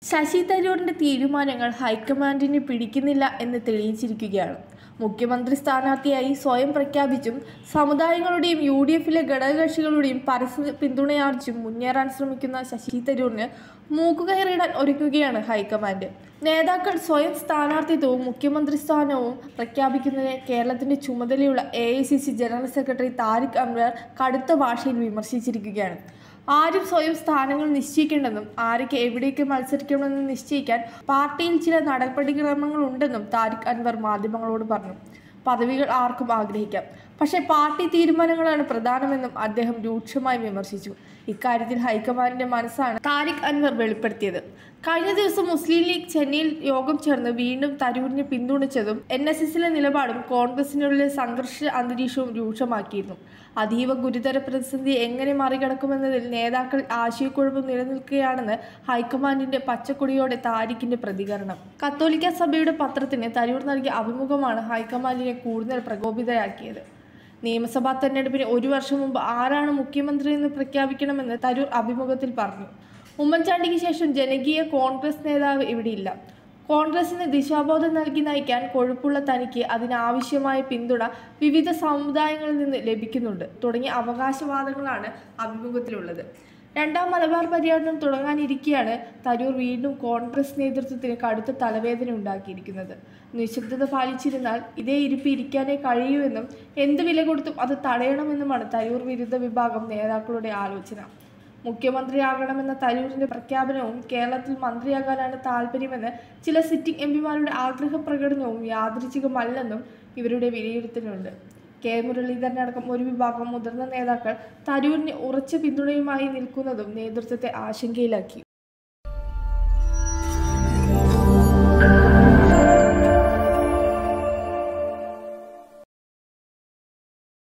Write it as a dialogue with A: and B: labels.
A: ശശി തരൂരിന്റെ തീരുമാനങ്ങൾ ഹൈക്കമാൻഡിന് പിടിക്കുന്നില്ല എന്ന് തെളിയിച്ചിരിക്കുകയാണ് മുഖ്യമന്ത്രി സ്ഥാനാർത്ഥിയായി സ്വയം പ്രഖ്യാപിച്ചും സമുദായങ്ങളുടെയും യു ഡി എഫിലെ ഘടകകക്ഷികളുടെയും പരസ്യ പിന്തുണയാർജിച്ചും മുന്നേറാൻ ശ്രമിക്കുന്ന ശശി തരൂരിന് മൂക്കുകയറിടാൻ ഒരുങ്ങുകയാണ് ഹൈക്കമാൻഡ് നേതാക്കൾ സ്വയം സ്ഥാനാർത്ഥിത്വവും മുഖ്യമന്ത്രി സ്ഥാനവും പ്രഖ്യാപിക്കുന്നതിനെ കേരളത്തിന്റെ ചുമതലയുള്ള A general secretary Tariq Anwar കടുത്ത ഭാഷയിൽ വിമർശിച്ചിരിക്കുകയാണ് ആരും സ്വയം സ്ഥാനങ്ങൾ നിശ്ചയിക്കേണ്ടെന്നും ആരൊക്കെ എവിടേക്ക് മത്സരിക്കണമെന്ന് നിശ്ചയിക്കാൻ പാർട്ടിയിൽ ചില നടപടിക്രമങ്ങൾ ഉണ്ടെന്നും താരിഖ് അൻവർ മാധ്യമങ്ങളോട് പറഞ്ഞു പദവികൾ ആർക്കും ആഗ്രഹിക്കാം പക്ഷേ പാർട്ടി തീരുമാനങ്ങളാണ് പ്രധാനമെന്നും അദ്ദേഹം രൂക്ഷമായി വിമർശിച്ചു ഇക്കാര്യത്തിൽ ഹൈക്കമാൻഡിന്റെ മനസ്സാണ് താരിഖ് അൻവർ വെളിപ്പെടുത്തിയത് കഴിഞ്ഞ ദിവസം മുസ്ലിം ലീഗ് ചെന്നൈയിൽ യോഗം ചേർന്ന് വീണ്ടും തരൂരിനെ പിന്തുണച്ചതും എൻ എസ് എസിലെ നിലപാടും കോൺഗ്രസിനുള്ളിലെ സംഘർഷ അന്തരീക്ഷവും രൂക്ഷമാക്കിയിരുന്നു അതീവ ഗുരുതര പ്രതിസന്ധി എങ്ങനെ മറികടക്കുമെന്നതിൽ നേതാക്കൾ ആശയക്കുഴപ്പം നിലനിൽക്കുകയാണെന്ന് ഹൈക്കമാൻഡിന്റെ പച്ചക്കൊടിയോടെ താരിഖിന്റെ പ്രതികരണം കത്തോലിക്ക സഭയുടെ പത്രത്തിന് തരൂർ നൽകിയ അഭിമുഖമാണ് ഹൈക്കമാൻഡിനെ കൂടുതൽ പ്രകോപിതരാക്കിയത് നിയമസഭാ തെരഞ്ഞെടുപ്പിന് ഒരു വർഷം മുമ്പ് ആരാണ് മുഖ്യമന്ത്രി എന്ന് പ്രഖ്യാപിക്കണമെന്ന് തരൂർ അഭിമുഖത്തിൽ പറഞ്ഞു ഉമ്മൻചാണ്ടിക്ക് ശേഷം ജനകീയ കോൺഗ്രസ് നേതാവ് ഇവിടെയില്ല കോൺഗ്രസിന് ദിശാബോധം നൽകി നയിക്കാൻ കൊഴുപ്പുള്ള തനിക്ക് അതിനാവശ്യമായ പിന്തുണ വിവിധ സമുദായങ്ങളിൽ നിന്ന് ലഭിക്കുന്നുണ്ട് തുടങ്ങിയ അവകാശവാദങ്ങളാണ് അഭിമുഖത്തിലുള്ളത് രണ്ടാം മലബാർ പര്യടനം തുടങ്ങാനിരിക്കെയാണ് തരൂർ വീണ്ടും കോൺഗ്രസ് നേതൃത്വത്തിന് കടുത്ത തലവേദന ഉണ്ടാക്കിയിരിക്കുന്നത് നിശബ്ദത പാലിച്ചിരുന്നാൽ ഇതേ ഇരിപ്പ് ഇരിക്കാനേ കഴിയൂവെന്നും എന്ത് വില കൊടുത്തും അത് തടയണമെന്നുമാണ് തരൂർ വിരുദ്ധ വിഭാഗം നേതാക്കളുടെ ആലോചന മുഖ്യമന്ത്രിയാകണമെന്ന തരൂരിന്റെ പ്രഖ്യാപനവും കേരളത്തിൽ മന്ത്രിയാകാനാണ് താല്പര്യമെന്ന് ചില സിറ്റിംഗ് എംപിമാരുടെ ആഗ്രഹ പ്രകടനവും യാദൃച്ഛികമല്ലെന്നും ഇവരുടെ വിലയിരുത്തലുണ്ട് കെ മുരളീധരനടക്കം ഒരു വിഭാഗം മുതിർന്ന നേതാക്കൾ തരൂരിന് ഉറച്ച പിന്തുണയുമായി നിൽക്കുന്നതും നേതൃത്വത്തെ ആശങ്കയിലാക്കി